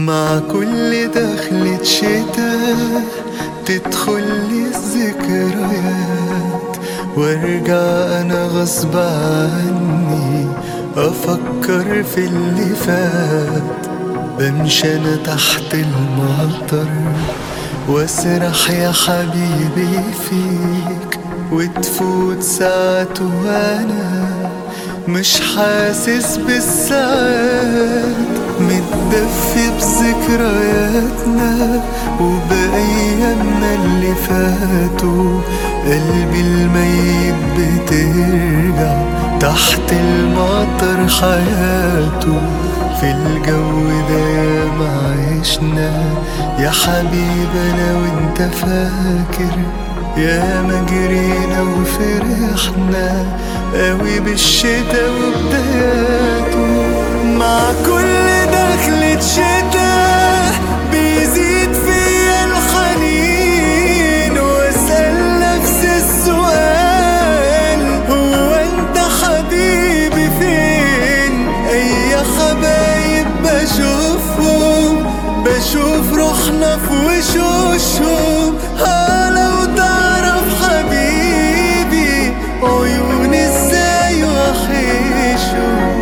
مع كل دخلة شتاء تدخلي الذكريات وارجع انا غصب عني افكر في اللي فات بمشي انا تحت المطر واسرح يا حبيبي فيك وتفوت ساعات وانا مش حاسس بالساعات متدفي بذكرياتنا وبأيامنا اللي فاتوا قلبي الميت بترجع تحت المطر حياته في الجو ده ياما عشنا يا حبيبي انا وانت فاكر يا ما جرينا وفرحنا قوي بالشتا وبداياته مع كل دخلة شتا بيزيد فيا الحنين واسأل نفسي السؤال هو انت حبيبي فين اي حبايب بشوفهم بشوف روحنا في وشوشهم ها لو تعرف حبيبي عيوني ازاي وحشهم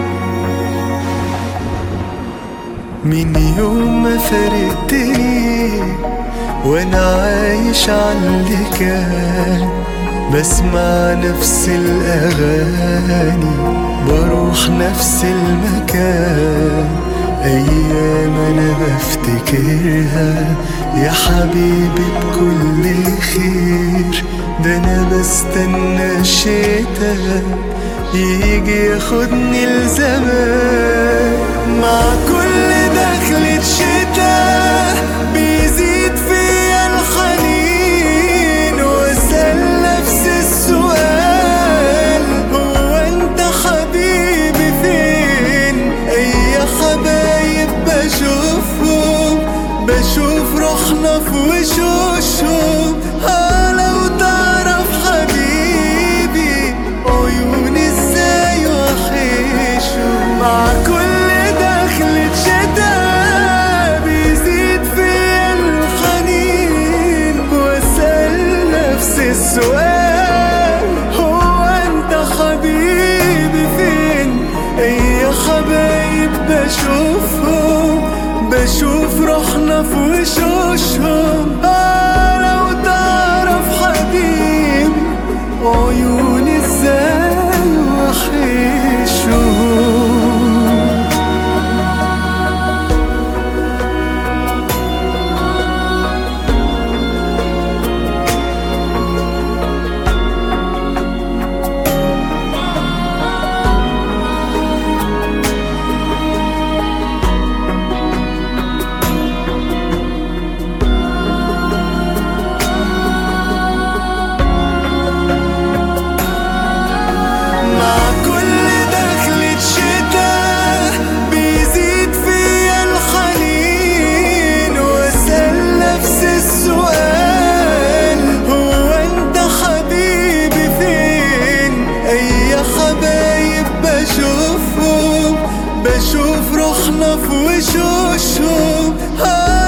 من يوم ما فرقتني وانا عايش عاللي كان بسمع نفس الاغاني بروح نفس المكان ايام انا بفتكرها يا حبيبي بكل خير ده انا بستنى الشتا يجي ياخدني لزمان مع كل دخلة شتا بيزيد فيا الحنين واسأل نفسي السؤال هو انت حبيبي فين اي حبايب بشوفهم بشوف روحنا في وشوشهم ها لو تعرف حبيبي عيوني ازاي وحشهم مع كل دخلة شتا بيزيد فيا الحنين واسأل نفسي السؤال هو انت حبيبي فين اي حبايب بشوفهم بشوف روحنا في وشوشهم آه لو تعرف حبيبي عيوني ازاي وحشهم مع كل دخلة شتا بيزيد فيا الحنين واسأل نفسي السؤال هو انت حبيبي فين اي حبايب بشوفهم بشوف روحنا في وشوشهم آه